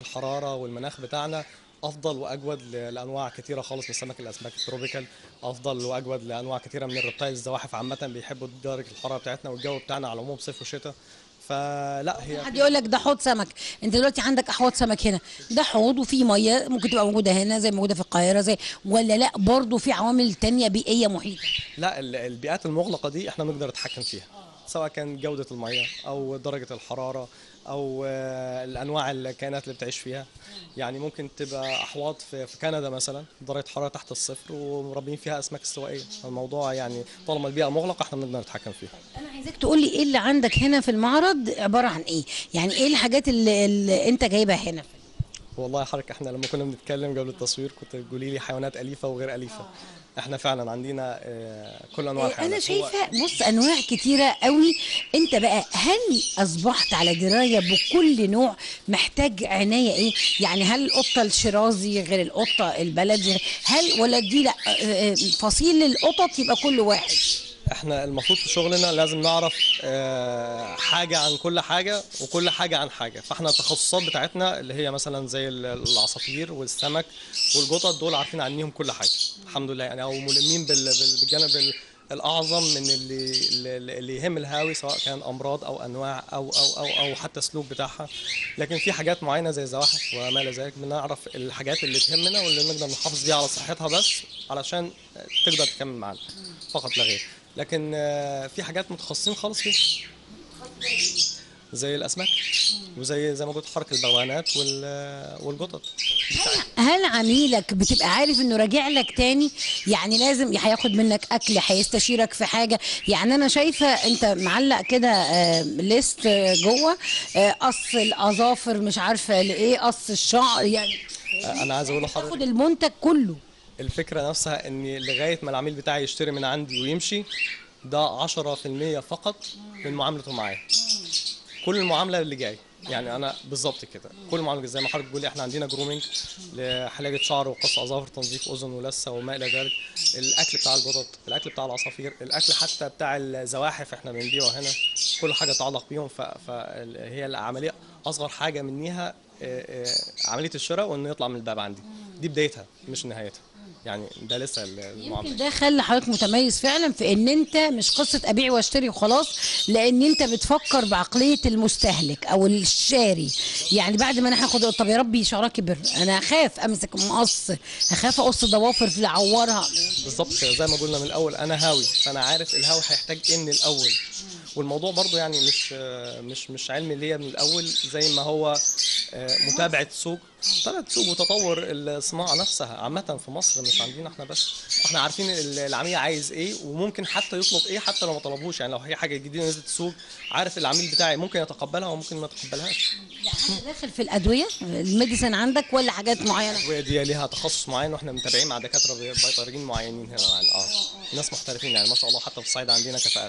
الحراره والمناخ بتاعنا افضل واجود ل- لانواع كتيره خالص من السمك الاسماك التروبيكال افضل واجود لانواع كتيره من الريبتايلز الزواحف عامه بيحبوا درجه الحراره بتاعتنا والجو بتاعنا على العموم صيف وشتاء فلا هي حد يقول لك ده حوض سمك انت دلوقتي عندك احواض سمك هنا ده حوض وفيه ميه ممكن تبقى موجوده هنا زي موجوده في القاهره زي ولا لا برضه في عوامل تانية بيئيه محيطه لا ال- البيئات المغلقه دي احنا بنقدر نتحكم فيها سواء كان جوده الميه او درجه الحراره او آه، الانواع الكائنات اللي بتعيش فيها يعني ممكن تبقى احواض في في كندا مثلا درجه حراره تحت الصفر ومربين فيها اسماك استوائيه الموضوع يعني طالما البيئه مغلقه احنا بنقدر نتحكم فيها انا عايزاك تقول لي ايه اللي عندك هنا في المعرض عباره عن ايه يعني ايه الحاجات اللي, اللي انت جايبها هنا والله يا حضرتك احنا لما كنا بنتكلم قبل التصوير كنت تقولي لي حيوانات اليفه وغير اليفه احنا فعلا عندنا آه، كل انواع انا الحيوانات هو- شايفه بص انواع كتيره قوي انت بقى هل اصبحت على درايه بكل نوع محتاج عنايه ايه يعني هل القطه الشرازي غير القطه البلدي هل ولا دي لا آه، آه، فصيل القطط يبقى كل واحد احنا المفروض في شغلنا لازم نعرف آه، حاجة عن كل حاجة وكل حاجة عن حاجة فاحنا التخصصات بتاعتنا اللي هي مثلا زي ال- العصافير والسمك والقطط دول عارفين عنيهم كل حاجة الحمد لله يعني او ملمين بال- بال- بالجانب ال- الاعظم من اللي اللي اللي يهم الهاوي سواء كان امراض او انواع او او او او حتى سلوك بتاعها لكن في حاجات معينه زي الزواحف وما الى ذلك بنعرف الحاجات اللي تهمنا واللي نقدر نحافظ بيها على صحتها بس علشان تقدر تكمل معانا فقط لا غير لكن آه، في حاجات متخصصين خالص فيها زي الاسماك وزي زي ما قلت حركه البغبغانات وال- والقطط هل عميلك بتبقى عارف انه راجع لك تاني يعني لازم هياخد منك اكل هيستشيرك في حاجه يعني انا شايفه انت معلق كده آه، ليست آه، جوه آه، قص الاظافر مش عارفه لايه قص الشعر يعني آه، انا عايز اقول لحضرتك تاخد المنتج كله الفكرة نفسها ان لغاية ما العميل بتاعي يشتري من عندي ويمشي ده 10% فقط من معاملته معايا كل المعاملة اللي جاي يعني انا بالظبط كده كل معامله زي ما حضرتك بتقولي احنا عندنا جرومينج لحلاقه شعر وقص اظافر تنظيف اذن ولثه وما الى ذلك الاكل بتاع القطط الاكل بتاع العصافير الاكل حتى بتاع الزواحف احنا بنبيعه هنا كل حاجه تتعلق بيهم ف- فهي العمليه اصغر حاجه منيها آه، آه، عمليه الشراء وانه يطلع من الباب عندي دي بدايتها مش نهايتها يعني ده لسه المعامله يمكن ده خلى حضرتك متميز فعلا في ان انت مش قصه ابيع واشتري وخلاص لان انت بتفكر بعقليه المستهلك او الشاري يعني بعد ما انا هاخد طب يا ربي شعرها كبر انا اخاف امسك مقص اخاف اقص ضوافر في اعورها بالظبط كده زي ما قلنا من الاول انا هاوي فانا عارف الهاوي هيحتاج ايه من الاول والموضوع برضو يعني مش مش مش علم ليا من الاول زي ما هو آه، متابعه سوق متابعه سوق وتطور الصناعه نفسها عامه في مصر مش عندنا احنا بس احنا عارفين ال- العميل عايز ايه وممكن حتى يطلب ايه حتى لو ما طلبوش يعني لو هي حاجه جديده نزلت السوق عارف العميل بتاعي ممكن يتقبلها وممكن ما يتقبلهاش يعني انت داخل في الادويه الميديسن عندك ولا حاجات معينه الادويه دي ليها تخصص معين واحنا متابعين مع دكاتره بيطريين معينين هنا معانا اه ناس محترفين يعني ما شاء الله حتى في الصعيد عندنا كفاءات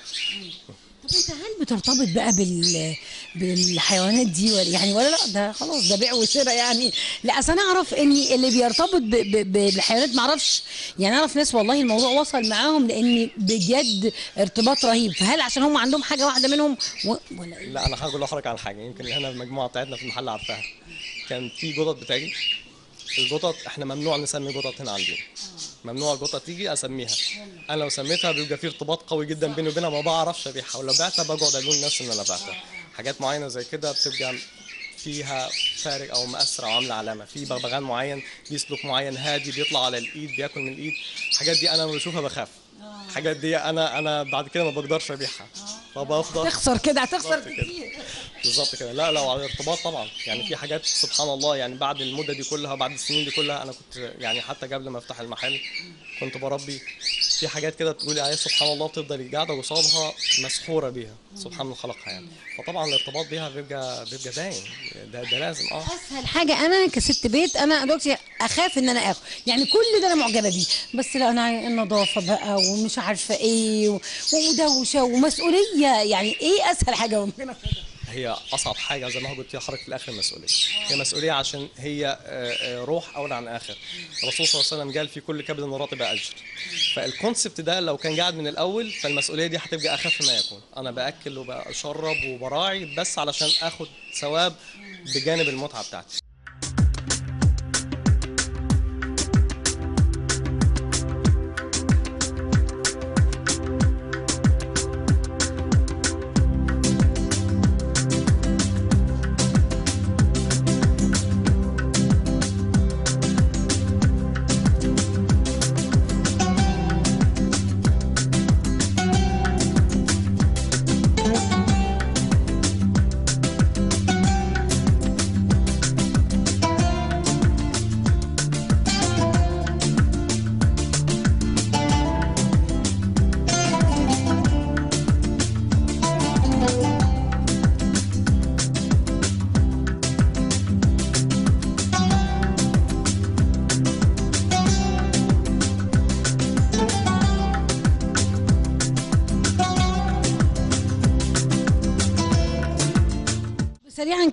طب انت هل بترتبط بقى بال بالحيوانات دي ولا يعني ولا لا ده خلاص ده بيع وشراء يعني لا اصل انا اعرف ان اللي بيرتبط ب... ب... بالحيوانات ما اعرفش يعني اعرف ناس والله الموضوع وصل معاهم لان بجد ارتباط رهيب فهل عشان هم عندهم حاجه واحده منهم و... ولا ايه؟ لا انا هقول لحضرتك على حاجه يمكن هنا المجموعه بتاعتنا في المحل عارفاها كان في قطط بتاجي القطط احنا ممنوع نسمي قطط هنا عندنا ممنوع القطه تيجي اسميها انا لو سميتها بيبقى في ارتباط قوي جدا بيني وبينها ما بعرفش ابيعها ولو بعتها بقعد اقول لنفسي ان انا بعتها حاجات معينه زي كده بتبقى فيها فارق او مأثر او عامله علامه في بغبغان معين ليه سلوك معين هادي بيطلع على الايد بياكل من الايد الحاجات دي انا لما بشوفها بخاف الحاجات دي انا انا بعد كده ما بقدرش ابيعها فبفضل تخسر كده هتخسر بالظبط كده. كتير بالظبط كده لا لو على الارتباط طبعا يعني في حاجات سبحان الله يعني بعد المده دي كلها بعد السنين دي كلها انا كنت يعني حتى قبل ما افتح المحل كنت بربي في حاجات كده تقولي عليها سبحان الله بتفضل قاعده قصادها مسحوره بيها سبحان من خلقها يعني فطبعا الارتباط بيها بيبقى بيبقى باين ده, ده لازم اه اسهل حاجه انا كست بيت انا دلوقتي اخاف ان انا اخد يعني كل ده انا معجبه بيه بس لا انا عاي- النظافه بقى ومش عارفه ايه و- ودوشه ومسؤوليه يعني ايه اسهل حاجه ممكن اخدها هي اصعب حاجه زي ما هو قلت لحضرتك في الاخر المسؤوليه هي مسؤوليه عشان هي آه، آه، روح اولى عن اخر الرسول صلى الله عليه وسلم قال في كل كبد رطب اجر فالكونسبت ده لو كان قاعد من الاول فالمسؤوليه دي هتبقى اخف ما يكون انا باكل وبشرب وبراعي بس علشان اخد ثواب بجانب المتعه بتاعتي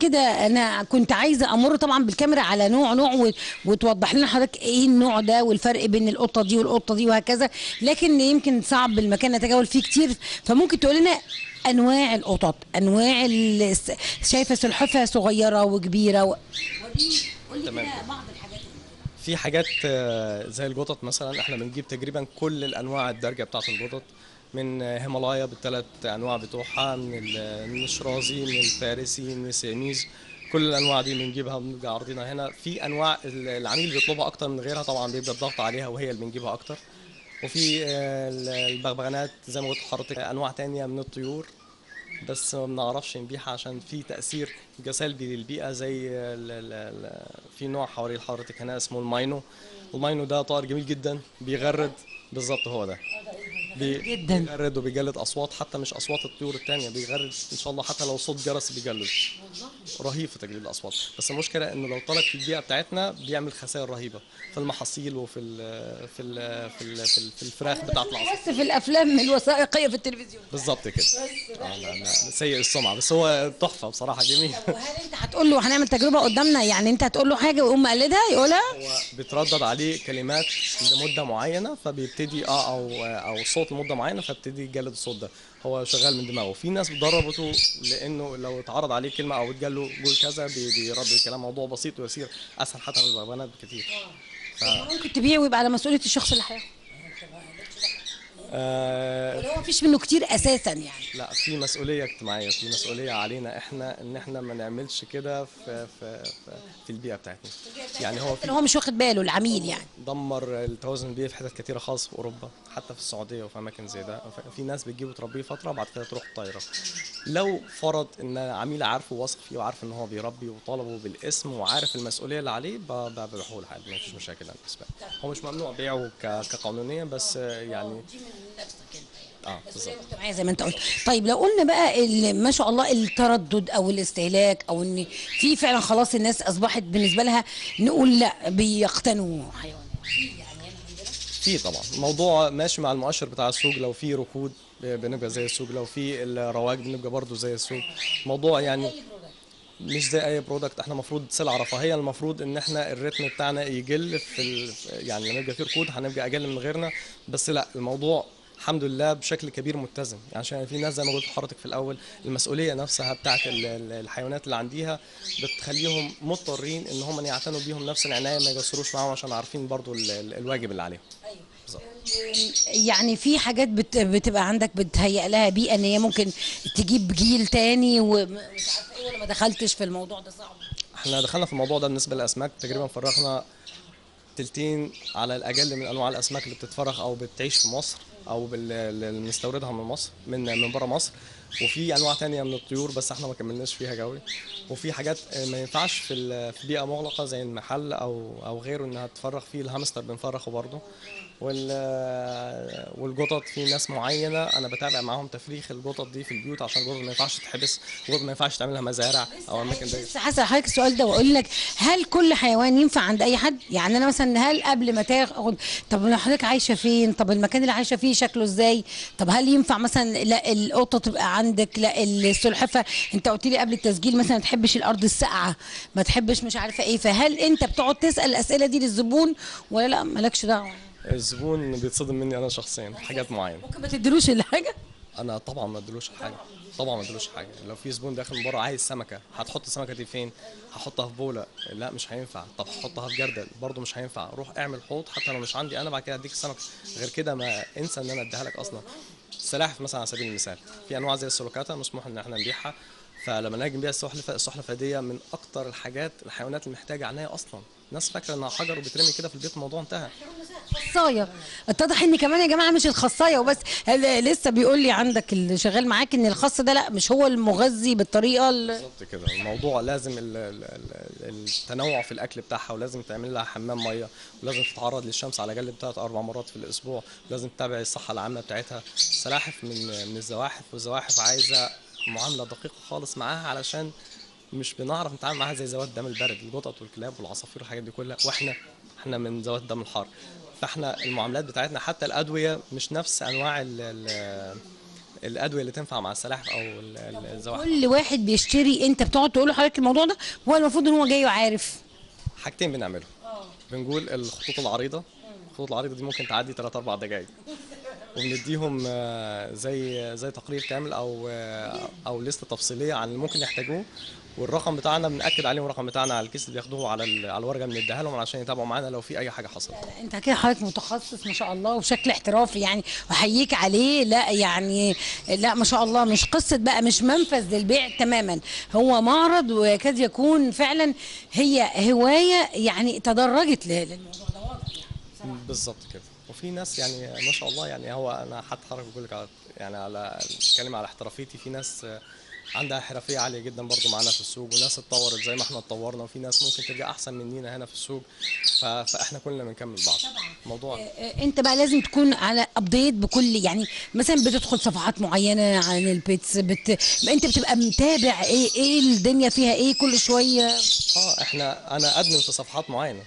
كده انا كنت عايزه امر طبعا بالكاميرا على نوع نوع و- وتوضح لنا حضرتك ايه النوع ده والفرق بين القطه دي والقطه دي وهكذا لكن يمكن صعب المكان نتجول فيه كتير فممكن تقول لنا انواع القطط انواع ال- شايفه سلحفاه صغيره وكبيره و... قولي تمام. كده بعض الحاجات في حاجات آه، زي القطط مثلا احنا بنجيب تقريبا كل الانواع الدارجه بتاعت القطط من آه، هيمالايا بالثلاث انواع بتوعها من ال- من الشرازي من الفارسي من السياميز كل الانواع دي بنجيبها بنبقى عارضينها هنا في انواع ال- العميل بيطلبها اكتر من غيرها طبعا بيبقى الضغط عليها وهي اللي بنجيبها اكتر وفي آه، ال- البغبغانات زي ما قلت لحضرتك انواع تانية من الطيور بس ما بنعرفش نبيعها عشان في تأثير سلبي للبيئة زي ال ال ال في نوع حوالي حضرتك هنا اسمه الماينو الماينو ده طائر جميل جدا بيغرد بالظبط هو ده بي- جداً. بيغرد وبيجلد أصوات حتى مش أصوات الطيور التانية بيغرد إن شاء الله حتى لو صوت جرس بيجلد رهيب في تجليد الأصوات بس المشكلة إنه لو طلع في البيئة بتاعتنا بيعمل خسائر رهيبة في المحاصيل وفي ال في ال في ال في, ال في الفراخ بتاعت العصافير بس في الافلام الوثائقيه في التلفزيون بالظبط كده آه لا لا سيء السمعة بس هو تحفة بصراحة جميل وهل انت هتقول له هنعمل تجربه قدامنا يعني انت هتقول له حاجه ويقوم مقلدها يقولها هو بيتردد عليه كلمات لمده معينه فبيبتدي اه او او صوت لمده معينه فبيبتدي يجلد الصوت ده هو شغال من دماغه في ناس دربته لانه لو اتعرض عليه كلمه او اتقال له قول كذا بي- بيرد الكلام موضوع بسيط ويصير اسهل حتى من البغبغانات بكتير ف ممكن تبيع ويبقى على مسؤوليه الشخص اللي هياخد آه ولا هو مفيش منه كتير اساسا يعني لا في مسؤوليه اجتماعيه في مسؤوليه علينا احنا ان احنا ما نعملش كده في في في, في البيئه بتاعتنا يعني هو في اللي هو مش واخد باله العميل يعني دمر التوازن البيئي في حتت كتيره خالص في اوروبا حتى في السعوديه وفي اماكن زي ده ف- في ناس بتجيبه تربيه فتره بعد كده تروح طايره لو فرض ان عميل عارفه واثق فيه وعارف ان هو بيربي وطالبه بالاسم وعارف المسؤوليه اللي عليه ب- ب- ببيعه له عادي مفيش مشاكل انا بالنسبه لي هو مش ممنوع بيعه ك- كقانونيا بس يعني اه بالظبط مجتمعيه زي ما انت قلت طيب لو قلنا بقى ال- ما شاء الله التردد او الاستهلاك او ان في فعلا خلاص الناس اصبحت بالنسبه لها نقول لا بيقتنوا حيوانات في طبعا الموضوع ماشي مع المؤشر بتاع السوق لو في ركود بنبقى زي السوق لو في الرواج بنبقى برضو زي السوق موضوع يعني مش زي اي برودكت احنا المفروض سلعه رفاهيه المفروض ان احنا الريتم بتاعنا يقل في ال... يعني لما يبقى في ركود هنبقى اقل من غيرنا بس لا الموضوع الحمد لله بشكل كبير متزن يعني عشان في ناس زي ما قلت لحضرتك في الاول المسؤوليه نفسها بتاعت ال- ال- الحيوانات اللي عنديها بتخليهم مضطرين ان هم يعتنوا بيهم نفس العنايه ما يقصروش معاهم عشان عارفين برضو ال- ال- الواجب اللي عليهم بالظبط يعني في حاجات بت بتبقى عندك بتهيأ لها بيئه ان هي ممكن تجيب جيل تاني ومش عارفه ايه ولا ما دخلتش في الموضوع ده صعب احنا دخلنا في الموضوع ده بالنسبه للاسماك تقريبا فرغنا تلتين على الاقل من انواع الاسماك اللي بتتفرغ او بتعيش في مصر او بال- اللي بنستوردها من مصر من من بره مصر وفي انواع تانية من الطيور بس احنا ما كملناش فيها قوي وفي حاجات ما ينفعش في ال- في بيئه مغلقه زي المحل او او غيره انها تفرغ فيه الهامستر بنفرغه برضه وال والقطط في ناس معينه انا بتابع معاهم تفريخ القطط دي في البيوت عشان القطط ما ينفعش تتحبس القطط ما ينفعش تعملها مزارع او اماكن ضيقه بس هسأل حضرتك السؤال ده واقول لك هل كل حيوان ينفع عند اي حد؟ يعني انا مثلا هل قبل ما تاخد طب أنا حضرتك عايشه فين؟ طب المكان اللي عايشه فيه شكله ازاي؟ طب هل ينفع مثلا لا القطه تبقى عندك لا السلحفه انت قلت لي قبل التسجيل مثلا ما تحبش الارض الساقعه ما تحبش مش عارفه ايه فهل انت بتقعد تسال الاسئله دي للزبون ولا لا مالكش دعوه؟ الزبون بيتصدم مني انا شخصيا في حاجات معينه ممكن ما تديلوش الحاجه؟ انا طبعا ما ادلوش حاجه طبعا ما ادلوش حاجه لو في زبون داخل من بره عايز سمكه هتحط السمكه دي فين هحطها في بوله لا مش هينفع طب هحطها في جردل برضه مش هينفع روح اعمل حوض حتى لو مش عندي انا بعد كده اديك السمكه غير كده ما انسى ان انا اديها لك اصلا السلاحف مثلا على سبيل المثال في انواع زي السلوكاتا مسموح ان احنا نبيعها فلما نيجي نبيع السلحفاه السلحفاه دي من اكتر الحاجات الحيوانات اللي محتاجه عنايه اصلا ناس فاكره انها حجر وبترمي كده في البيت الموضوع انتهى خصايه اتضح ان كمان يا جماعه مش الخصايه وبس هذا لسه بيقول لي عندك اللي شغال معاك ان الخص ده لا مش هو المغذي بالطريقه اللي بالظبط كده الموضوع لازم ال- ال- ال- التنوع في الاكل بتاعها ولازم تعمل لها حمام ميه ولازم تتعرض للشمس على الاقل ثلاث اربع مرات في الاسبوع ولازم تتابع الصحه العامه بتاعتها السلاحف من من الزواحف والزواحف عايزه معامله دقيقه خالص معاها علشان مش بنعرف نتعامل معاها زي ذوات الدم البارد القطط والكلاب والعصافير والحاجات دي كلها واحنا احنا من ذوات الدم الحار فاحنا المعاملات بتاعتنا حتى الادويه مش نفس انواع ال ال الادويه اللي تنفع مع السلاحف او ال- ال- الزواحف كل واحد بيشتري انت بتقعد تقول لحضرتك الموضوع ده هو المفروض ان هو جاي وعارف حاجتين بنعملهم بنقول الخطوط العريضه الخطوط العريضه دي ممكن تعدي 3 4 دقائق وبنديهم آه، زي زي تقرير كامل او آه، او لسته تفصيليه عن اللي ممكن يحتاجوه والرقم بتاعنا بناكد عليهم الرقم بتاعنا على الكيس اللي بياخدوه على ال- على الورقه بنديها لهم عشان يتابعوا معانا لو في اي حاجه حصلت انت كده حضرتك متخصص ما شاء الله وبشكل احترافي يعني واحييك عليه لا يعني لا ما شاء الله مش قصه بقى مش منفذ للبيع تماما هو معرض ويكاد يكون فعلا هي هوايه يعني تدرجت ل- للموضوع ده واضح يعني بالظبط كده وفي ناس يعني ما شاء الله يعني هو انا حتى حضرتك بقول لك على- يعني على اتكلم على احترافيتي في ناس آه، عندها حرفيه عاليه جدا برضو معانا في السوق وناس اتطورت زي ما احنا اتطورنا وفي ناس ممكن تبقى احسن مننا هنا في السوق ف- فاحنا كلنا بنكمل بعض الموضوع اه، انت بقى لازم تكون على ابديت بكل يعني مثلا بتدخل صفحات معينه عن البيتس بت... انت بتبقى متابع ايه ايه الدنيا فيها ايه كل شويه اه احنا انا ادمن في صفحات معينه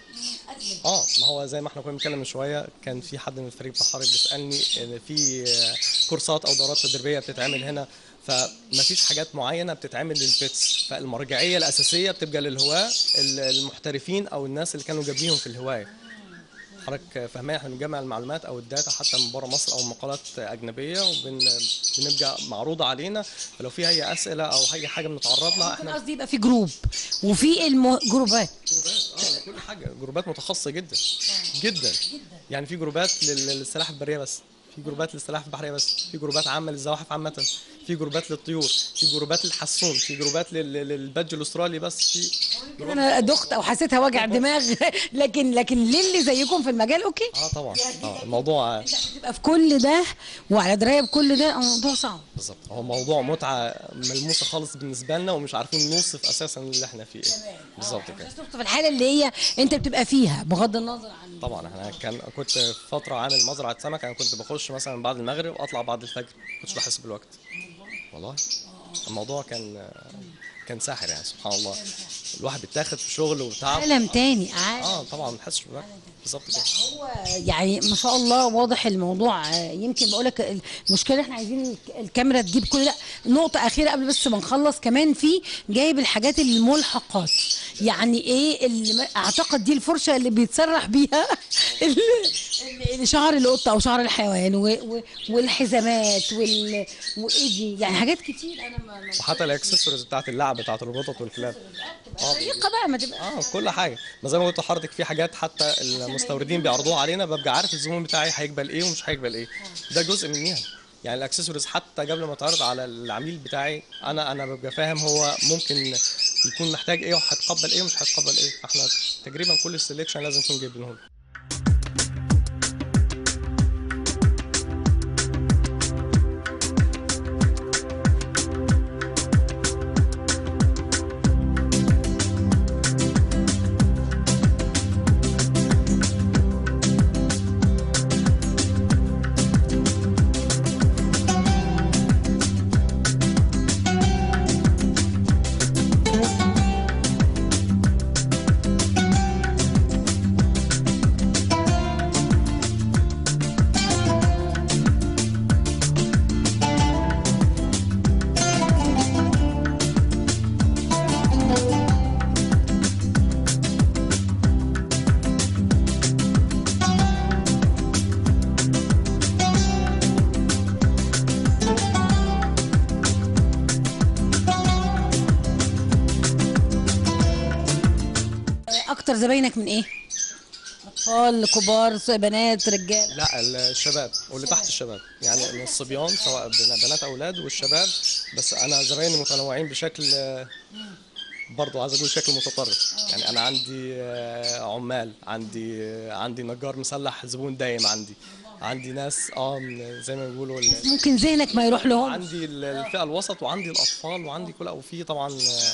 اه ما هو زي ما احنا كنا بنتكلم من شويه كان في حد من الفريق بتاع حضرتك بيسالني ان في آه، كورسات او دورات تدريبيه بتتعمل هنا فمفيش حاجات معينه بتتعمل للبيتس فالمرجعيه الاساسيه بتبقى للهواه ال- المحترفين او الناس اللي كانوا جايبيهم في الهوايه حضرتك فاهمين احنا بنجمع المعلومات او الداتا حتى من بره مصر او مقالات اجنبيه وبنبقى معروضه علينا فلو في اي اسئله او اي حاجه بنتعرض لها ممكن احنا قصدي يبقى في جروب وفي الم... جروبات اه كل حاجه جروبات متخصصه جدا جدا يعني في جروبات لل- للسلاحف البريه بس في جروبات للسلاحف البحريه بس في جروبات عامه للزواحف عامه في جروبات للطيور في جروبات للحسون في جروبات لل- لل- للبادج الاسترالي بس في جروبات انا دخت او حسيتها وجع دماغ لكن لكن للي زيكم في المجال اوكي اه طبعا اه الموضوع آه، تبقى في كل ده وعلى درايه بكل ده الموضوع صعب بالظبط هو موضوع متعه ملموسه خالص بالنسبه لنا ومش عارفين نوصف اساسا اللي احنا فيه ايه بالظبط كده بس في الحاله اللي هي انت بتبقى فيها بغض النظر عن طبعا احنا كان كنت في فتره عامل مزرعه سمك انا كنت بخش مثلا بعد المغرب واطلع بعد الفجر ما كنتش بحس بالوقت والله الموضوع كان كان ساحر يعني سبحان الله الواحد بيتاخد في شغل وتعب عالم تاني عالم اه طبعا ما بتحسش بالوقت بالظبط كده هو يعني ما شاء الله واضح الموضوع آه، يمكن بقول لك المشكله احنا عايزين الك- الكاميرا تجيب كل ده نقطه اخيره قبل بس ما نخلص كمان في جايب الحاجات الملحقات يعني ايه اللي اعتقد دي الفرشه اللي بيتسرح بيها ال- ال- شعر القطه او شعر الحيوان و- و- والحزامات وال وايه دي يعني حاجات كتير انا ما ما- وحتى الاكسسوارز بتاعت اللعب بتاعت القطط والكلاب طريقه بقى ما تبقى اه كل حاجه ما زي ما قلت لحضرتك في حاجات حتى المستوردين بيعرضوها علينا ببقى عارف الزبون بتاعي هيقبل ايه ومش هيقبل ايه ده جزء منيها يعني الاكسسوارز حتى قبل ما تعرض على العميل بتاعي انا انا ببقى فاهم هو ممكن يكون محتاج ايه وهيتقبل ايه ومش هيتقبل ايه فاحنا تقريبا كل السليكشن لازم نكون جايبينه له اكتر زباينك من ايه اطفال كبار بنات رجال لا الشباب واللي تحت الشباب يعني من الصبيان سواء بن- بنات اولاد والشباب بس انا زبايني متنوعين بشكل آه، برضو عايز اقول شكل متطرف يعني انا عندي آه، عمال عندي آه، عندي نجار مسلح زبون دايم عندي عندي ناس اه من- زي ما بيقولوا ال- ممكن ذهنك ما يروح لهم عندي ال- الفئه الوسط وعندي الاطفال وعندي كل وفي طبعا آه،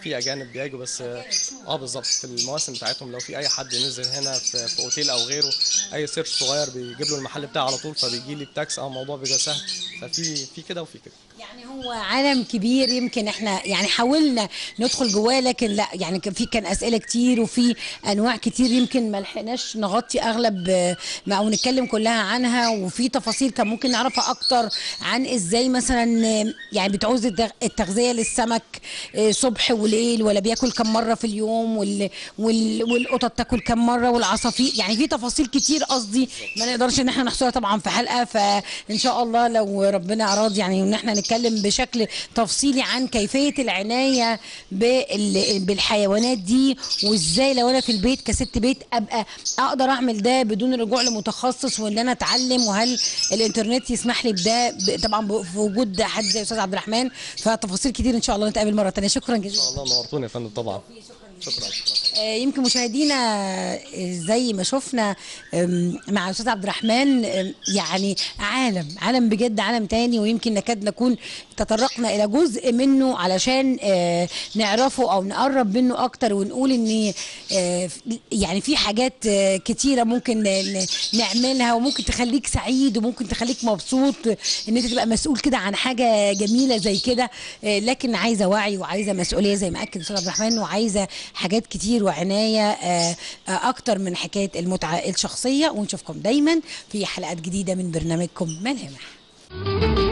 في اجانب بيجوا بس اه بالظبط في المواسم بتاعتهم لو في اي حد نزل هنا في, في اوتيل او غيره اي سيرش صغير بيجيب له المحل بتاعه على طول فبيجي لي بتاكس اه الموضوع بيبقى سهل ففي في كده وفي كده يعني هو عالم كبير يمكن احنا يعني حاولنا ندخل جواه لكن لا يعني كان في كان اسئله كتير وفي انواع كتير يمكن ما لحقناش نغطي اغلب آه، ما او نتكلم كلها عنها وفي تفاصيل كان ممكن نعرفها اكتر عن ازاي مثلا آه، يعني بتعوز التغ- التغذيه للسمك آه، صبح وليل ولا بياكل كم مره في اليوم وال وال والقطط تاكل كم مره والعصافير يعني في تفاصيل كتير قصدي ما نقدرش ان احنا نحصرها طبعا في حلقه فان شاء الله لو ربنا اراد يعني ان احنا نتكلم بشكل تفصيلي عن كيفيه العنايه بال- بالحيوانات دي وازاي لو انا في البيت كست بيت ابقى اقدر اعمل ده بدون الرجوع لمتخصص وان انا اتعلم وهل الانترنت يسمح لي بده ب- طبعا ب- في وجود حد زي استاذ عبد الرحمن فتفاصيل كتير ان شاء الله نتقابل مره ثانيه شكرا جزيلا الله نورتوني يا فندم طبعا شكرا شكرا آه، يمكن مشاهدينا آه، زي ما شفنا آم، مع الاستاذ عبد الرحمن آم، يعني عالم عالم بجد عالم تاني ويمكن نكاد نكون تطرقنا الى جزء منه علشان آه، نعرفه او نقرب منه اكتر ونقول ان آه، يعني في حاجات آه، كتيره ممكن ن- نعملها وممكن تخليك سعيد وممكن تخليك مبسوط ان انت تبقى مسؤول كده عن حاجه جميله زي كده آه، لكن عايزه وعي وعايزه مسؤوليه زي ما اكد الاستاذ عبد الرحمن وعايزه حاجات كتير وعنايه آه، آه، اكتر من حكايه المتعه الشخصيه ونشوفكم دايما في حلقات جديده من برنامجكم ملامح